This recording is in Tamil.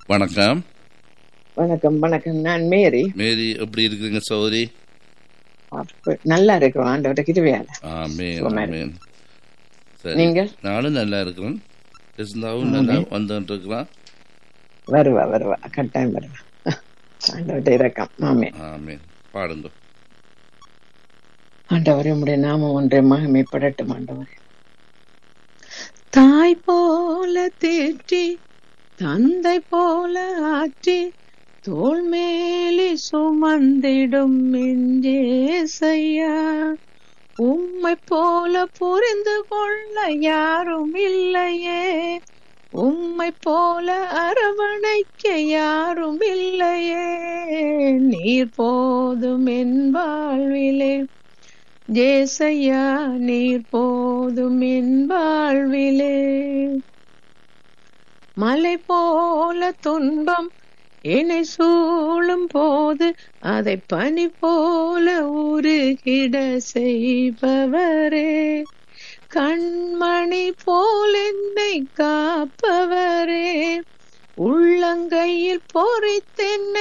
வணக்கம் வணக்கம் வணக்கம் நான் மேரி மேரி எப்படி இருக்கிறீங்க சௌரி அப்ப நல்லா இருக்கிறோம் ஆண்டவர்கிட்ட கிருவியால ஆமேன் சும்மா ஆமேன் சரி நீங்க நானும் நல்லா இருக்கிறேன் இருந்தாவும் நல்லா வந்துட்டு இருக்கிறான் வருவா வருவா கட்டாயம் வருவா ஆண்டவர்கிட்ட இறக்கம் ஆமே ஆமேன் பாடுங்க ஆண்டவரே உடைய நாமம் ஒன்றை மகிமைப்படட்டும் ஆண்டவரே தாய் போல தேற்றி தந்தை போல ஆற்றி தோள் மேலே சுமந்திடும் மிஞ்சேசையா உம்மை போல புரிந்து கொள்ள யாரும் இல்லையே உம்மை போல அரவணைக்க யாரும் இல்லையே நீர் போதும் என் வாழ்விலே ஜேசையா நீர் போதும் என் வாழ்விலே மலை போல துன்பம் என்னை சூழும் போது அதை பனி போல உருகிட செய்பவரே கண்மணி போல் என்னை காப்பவரே உள்ளங்கையில் பொறித்தென்னை